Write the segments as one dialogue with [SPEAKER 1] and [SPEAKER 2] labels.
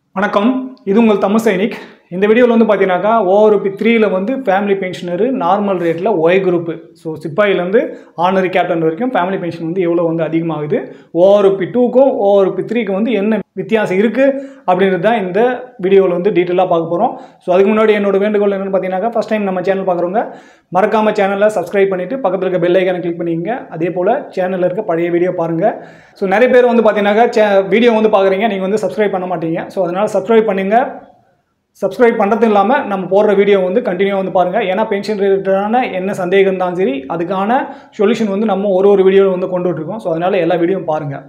[SPEAKER 1] வணக்கம் இது உங்கள் தமிழ் சைனிக் இந்த வீடியோவில் வந்து பார்த்தீங்கன்னாக்கா ஓஆர்பி த்ரீயில் வந்து ஃபேமிலி பென்ஷனரு நார்மல் ரேட்டில் ஒய் குரூப்பு ஸோ சிப்பாயிலேருந்து ஆனரி கேப்டன் வரைக்கும் ஃபேமிலி பென்ஷன் வந்து எவ்வளோ வந்து அதிகமாகுது ஓஆர்பி டூக்கும் ஓஆர்பி த்ரீக்கும் வந்து என்ன வித்தியாசம் இருக்குது அப்படின்றது தான் இந்த வீடியோவில் வந்து டீட்டெயிலாக பார்க்க போகிறோம் ஸோ அதுக்கு முன்னாடி என்னோட வேண்டுகோள் என்னென்னு பார்த்தீங்கன்னாக்கா ஃபஸ்ட் டைம் நம்ம சேனல் பார்க்குறவங்க மறக்காம சேனலை சப்ஸ்கிரைப் பண்ணிவிட்டு பக்கத்தில் இருக்க பெல் ஐக்கானை கிளிக் பண்ணிக்கங்க அதே போல் சேனலில் இருக்க பழைய வீடியோ பாருங்கள் ஸோ நிறைய பேர் வந்து பார்த்தீங்கன்னாக்கா சே வீடியோ வந்து பார்க்குறீங்க நீங்கள் வந்து சப்ஸ்கிரைப் பண்ண மாட்டீங்க ஸோ அதனால் சப்ஸ்கிரைப் பண்ணுங்கள் சப்ஸ்கிரைப் பண்ணுறது இல்லாமல் நம்ம போடுற வீடியோ வந்து கண்டினியூ வந்து பாருங்கள் ஏன்னா பென்ஷன் ரிலேட்டடான என்ன சந்தேகம் இருந்தாலும் சரி அதுக்கான சொல்யூஷன் வந்து நம்ம ஒரு ஒரு வீடியோவில் வந்து கொண்டு இருக்கோம் ஸோ அதனால் எல்லா வீடியோவும் பாருங்கள்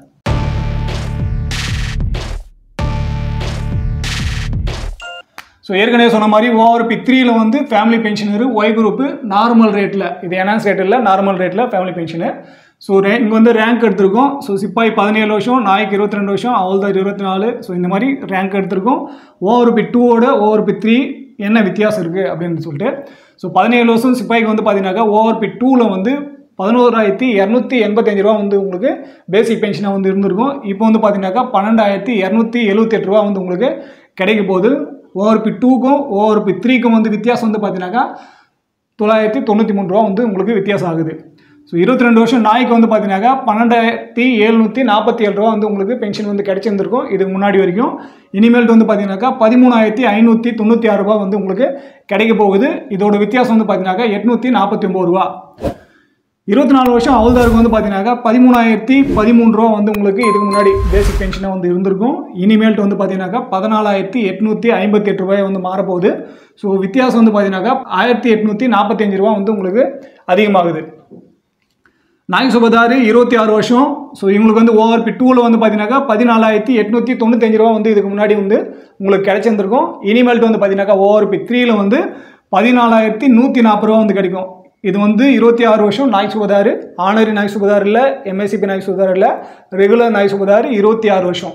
[SPEAKER 1] ஸோ ஏற்கனவே சொன்ன மாதிரி ஓஆர்பி த்ரீயில் வந்து family pensioner Y group normal ரேட்டில் இது என்ஹான்ஸ் ரேட் இல்லை நார்மல் ரேட்டில் ஃபேமிலி பென்ஷனு ஸோ ரே இங்கே வந்து ரேங்க் எடுத்திருக்கோம் ஸோ சிப்பாய் பதினேழு வருஷம் நாய்க்கு இருபத்தி ரெண்டு வருஷம் அவள்தார் இருபத்தி நாலு ஸோ இந்த மாதிரி ரேங்க் எடுத்திருக்கோம் ஓஆர்பி டூவோட ஓஆர்பி த்ரீ என்ன வித்தியாசம் இருக்குது அப்படின்னு சொல்லிட்டு ஸோ பதினேழு வருஷம் சிப்பாய்க்கு வந்து பார்த்தீங்கன்னாக்கா ஓஆர்பி டூவில் வந்து பதினோராயிரத்தி இரநூத்தி எண்பத்தஞ்சு ரூபா வந்து உங்களுக்கு பேசிக் பென்ஷனாக வந்து இருந்திருக்கும் இப்போ வந்து பார்த்தீங்கன்னாக்கா பன்னெண்டாயிரத்தி இரநூத்தி எழுபத்தெட்டு ரூபா வந்து உங்களுக்கு கிடைக்க போகுது ஓஆர்பி டூக்கும் ஓஆர்பி த்ரீக்கும் வந்து வித்தியாசம் வந்து பார்த்தீங்கன்னாக்கா தொள்ளாயிரத்தி தொண்ணூற்றி மூணு ரூபா வந்து உங்களுக்கு வித்தியாசம் ஆகுது ஸோ இருபத்தி ரெண்டு வருஷம் நாய்க்கு வந்து பார்த்தீங்கன்னாக்கா பன்னெண்டாயிரத்தி எழுநூற்றி நாற்பத்தி ஏழு ரூபா வந்து உங்களுக்கு பென்ஷன் வந்து கிடைச்சிருந்திருக்கும் இதுக்கு முன்னாடி வரைக்கும் இனிமேல்ட்டு வந்து பார்த்தீங்கன்னாக்கா பதிமூணாயிரத்தி ஐநூற்றி தொண்ணூற்றி ஆறு ரூபா வந்து உங்களுக்கு கிடைக்க போகுது இதோட வித்தியாசம் வந்து பார்த்தீங்கன்னாக்கா எட்நூற்றி நாற்பத்தி ஒம்பது ரூபா இருபத்தி நாலு வருஷம் அவள்தாருக்கு வந்து பார்த்தீங்கன்னாக்கா பதிமூணாயிரத்தி பதிமூணு ரூபா வந்து உங்களுக்கு இதுக்கு முன்னாடி பேசிக் பென்ஷனாக வந்து இருந்திருக்கும் இனிமேல்ட்டு வந்து பார்த்தீங்கன்னாக்கா பதினாலாயிரத்தி எட்நூற்றி ஐம்பத்தி எட்டு ரூபாய் வந்து மாறப்போகுது ஸோ வித்தியாசம் வந்து பார்த்தீங்கன்னாக்கா ஆயிரத்தி எட்நூற்றி நாற்பத்தஞ்சு ரூபா வந்து உங்களுக்கு அதிகமாகுது நாய் சுபதாரு இருபத்தி ஆறு வருஷம் ஸோ இவங்களுக்கு வந்து ஓஆர்பி டூவில் வந்து பார்த்தீங்கன்னாக்கா பதினாலாயிரத்தி எட்நூற்றி தொண்ணூத்தஞ்சு ரூபா வந்து இதுக்கு முன்னாடி வந்து உங்களுக்கு கிடைச்சிருந்துருக்கும் இனிமேல்ட்டு வந்து பார்த்தீங்கன்னாக்கா ஓஆர்பி த்ரீயில் வந்து பதினாலாயிரத்தி நூற்றி நாற்பது ரூபா வந்து கிடைக்கும் இது வந்து இருபத்தி ஆறு வருஷம் நாய் சுபதாரு ஆனரி நாய் சுபதார் இல்லை எம்எஸ்சிபி நாய் சுபதார் இல்லை ரெகுலர் நாய் சுபதார் இருபத்தி ஆறு வருஷம்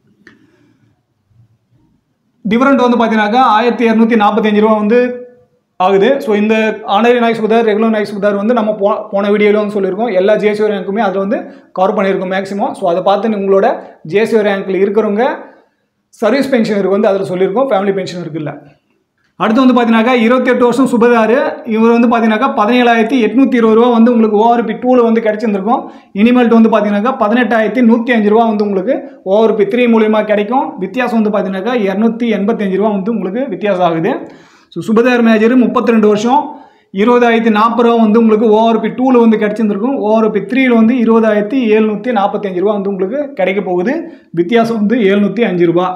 [SPEAKER 1] டிஃபரெண்ட் வந்து பார்த்தீங்கன்னாக்கா ஆயிரத்தி இரநூத்தி நாற்பத்தஞ்சு ரூபா வந்து ஆகுது ஸோ இந்த ஆனரி நாய் சுபதார் ரெகுலர் நாய் சுபதார் வந்து நம்ம போ போன வீடியோவில் வந்து சொல்லியிருக்கோம் எல்லா ஜேசிஓ ரேங்க்குமே அதில் வந்து கவர் பண்ணியிருக்கோம் மேக்ஸிமம் ஸோ அதை பார்த்து உங்களோட ஜேசிஓ ரேங்க்கில் இருக்கிறவங்க சர்வீஸ் பென்ஷனருக்கு வந்து அதில் சொல்லியிருக்கோம் ஃபேமிலி பென்ஷன் இருக்குல்ல அடுத்து வந்து பார்த்தீங்கன்னாக்கா இருபத்தெட்டு வருஷம் சுபதார் இவர் வந்து பார்த்தீங்கன்னாக்கா பதினேழாயிரத்தி எட்நூற்றி இருபது ரூபா வந்து உங்களுக்கு ஓஆர்பி டூவில் வந்து கிடச்சிருந்துருக்கும் இனிமேல்ட்டு வந்து பார்த்தீங்கன்னாக்கா பதினெட்டாயிரத்தி நூற்றி அஞ்சு ரூபா வந்து உங்களுக்கு ஓஆர்பி த்ரீ மூலியமாக கிடைக்கும் வித்தியாசம் வந்து பார்த்தீங்கன்னாக்கா இரநூத்தி எண்பத்தஞ்சு ரூபா வந்து உங்களுக்கு வித்தியாசம் ஆகுது ஸோ சுபதார் மேஜர் முப்பத்தி ரெண்டு வருஷம் இருபதாயிரத்தி நாற்பது ரூபா வந்து உங்களுக்கு ஓஆர்பி டூவில் வந்து கிடச்சிருந்துருக்கும் ஓஆர்பி த்ரீயில் வந்து இருபதாயிரத்தி எழுநூற்றி நாற்பத்தஞ்சு ரூபா வந்து உங்களுக்கு கிடைக்க போகுது வித்தியாசம் வந்து எழுநூற்றி அஞ்சு ரூபா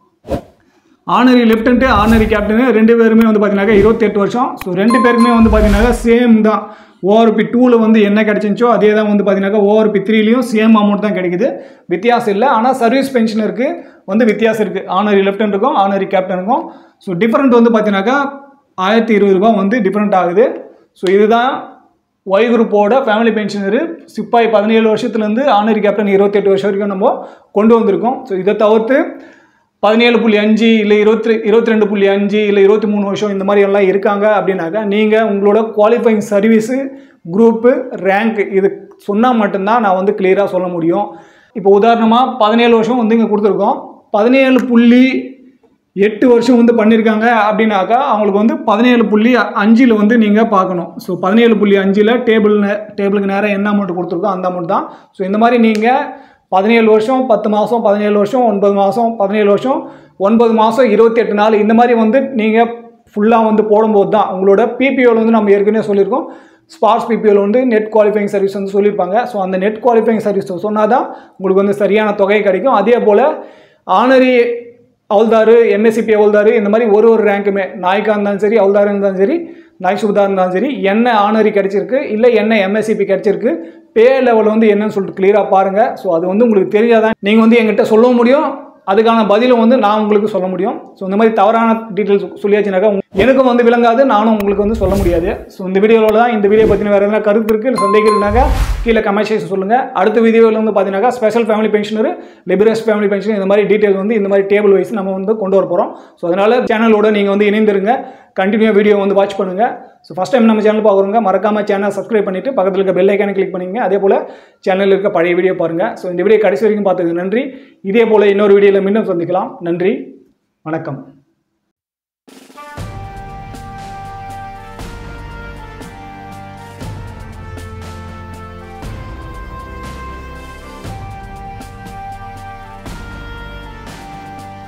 [SPEAKER 1] ஆனரி லெஃப்டன்ட்டு ஆனரி கேப்டனு ரெண்டு பேருமே வந்து பார்த்தீங்கன்னாக்கா இருபத்தெட்டு வருஷம் ஸோ ரெண்டு பேருக்குமே வந்து பார்த்தீங்கன்னாக்கா சேம் தான் ஓஆர்பி டூவில் வந்து என்ன கிடைச்சிச்சோ அதே தான் வந்து பார்த்தீங்கன்னாக்கா ஓஆர்பி த்ரீலையும் சேம் அமௌண்ட் தான் கிடைக்குது வித்தியாசம் இல்லை ஆனால் சர்வீஸ் பென்ஷனருக்கு வந்து வித்தியாசம் இருக்குது ஆனரி லெஃப்டனுக்கும் ஆனரி கேப்டனுக்கும் ஸோ டிஃப்ரெண்ட் வந்து பார்த்தீங்கன்னாக்கா ஆயிரத்தி இருபது ரூபா வந்து டிஃப்ரெண்ட் ஆகுது ஸோ இதுதான் ஒய் குரூப்போட ஃபேமிலி பென்ஷனரு சிப்பாய் பதினேழு வருஷத்துலேருந்து ஆனரி கேப்டன் இருபத்தெட்டு வருஷம் வரைக்கும் நம்ம கொண்டு வந்திருக்கோம் ஸோ இதை தவிர்த்து பதினேழு புள்ளி அஞ்சு இல்லை இருபத்தி இருபத்தி ரெண்டு புள்ளி அஞ்சு இல்லை இருபத்தி மூணு வருஷம் இந்த மாதிரி எல்லாம் இருக்காங்க அப்படின்னாக்கா நீங்கள் உங்களோட குவாலிஃபைங் சர்வீஸு குரூப்பு ரேங்க் இது சொன்னால் மட்டும்தான் நான் வந்து கிளியராக சொல்ல முடியும் இப்போ உதாரணமாக பதினேழு வருஷம் வந்து இங்கே கொடுத்துருக்கோம் பதினேழு புள்ளி எட்டு வருஷம் வந்து பண்ணியிருக்காங்க அப்படின்னாக்கா அவங்களுக்கு வந்து பதினேழு புள்ளி அஞ்சில் வந்து நீங்கள் பார்க்கணும் ஸோ பதினேழு புள்ளி அஞ்சில் டேபிள் டேபிளுக்கு நேரம் என்ன அமௌண்ட் கொடுத்துருக்கோம் அந்த அமௌண்ட் தான் ஸோ இந்த மாதிரி நீங்கள் பதினேழு வருஷம் பத்து மாதம் பதினேழு வருஷம் ஒன்பது மாதம் பதினேழு வருஷம் ஒன்பது மாதம் இருபத்தெட்டு நாள் இந்த மாதிரி வந்து நீங்கள் ஃபுல்லாக வந்து போடும்போது தான் உங்களோட பிபிஓவில் வந்து நம்ம ஏற்கனவே சொல்லியிருக்கோம் ஸ்பார்ஸ் பிபிஓவில் வந்து நெட் குவாலிஃபைங் சர்வீஸ் வந்து சொல்லியிருப்பாங்க ஸோ அந்த நெட் குவாலிஃபைங் சர்வீஸ் சொன்னால் தான் உங்களுக்கு வந்து சரியான தொகை கிடைக்கும் அதே போல் ஆனரி அவள்தாரு எம்எஸ்சிபி அவள்தாரு இந்த மாதிரி ஒரு ஒரு ரேங்க்குமே நாய்க்கா இருந்தாலும் சரி அவள்தாரு இருந்தாலும் சரி நாய் சுபதா இருந்தாலும் சரி என்ன ஆனரி கிடச்சிருக்கு இல்லை என்ன எம்எஸ்சிபி கிடச்சிருக்கு பே லெவல் வந்து என்னன்னு சொல்லிட்டு கிளியராக பாருங்கள் ஸோ அது வந்து உங்களுக்கு தெரியாதான் நீங்கள் வந்து எங்கிட்ட சொல்ல முடியும் அதுக்கான பதிலும் வந்து நான் உங்களுக்கு சொல்ல முடியும் ஸோ இந்த மாதிரி தவறான டீட்டெயில்ஸ் சொல்லியாச்சுனாக்கா எனக்கும் வந்து விளங்காது நானும் உங்களுக்கு வந்து சொல்ல முடியாது ஸோ இந்த வீடியோவில் தான் இந்த வீடியோ பற்றின வேறு எதனா கருத்து இருக்குது இல்லை சந்தேகம் இருந்தாக்கா கீழே கமெண்ட் செக்ஷன் சொல்லுங்கள் அடுத்த வீடியோவில் வந்து பார்த்தீங்கன்னாக்கா ஸ்பெஷல் ஃபேமிலி பென்ஷனர் லிபரேஸ் ஃபேமிலி பென்ஷன் இந்த மாதிரி டீட்டெயில் வந்து இந்த மாதிரி டேபிள் வைஸ் நம்ம வந்து கொண்டு வர போகிறோம் ஸோ அதனால் சேனலோட நீங்கள் வந்து இணைந்திருங்க கண்டினியூ வீடியோ வந்து வாட்ச் பண்ணுங்கள் ஸோ ஃபஸ்ட் டைம் நம்ம சேனல் பார்க்குறவங்க மறக்காம சேனல் சப்ஸ்கிரைப் பண்ணிவிட்டு பக்கத்தில் இருக்க பெல் ஐக்கானை கிளிக் பண்ணிங்க அதே போல் சேனலில் இருக்க பழைய வீடியோ பாருங்கள் ஸோ இந்த வீடியோ கடைசி வரைக்கும் பார்த்ததுக்கு நன்றி இதே போல் இன்னொரு வீடியோவில் மீண்டும் சந்திக்கலாம் நன்றி வணக்கம்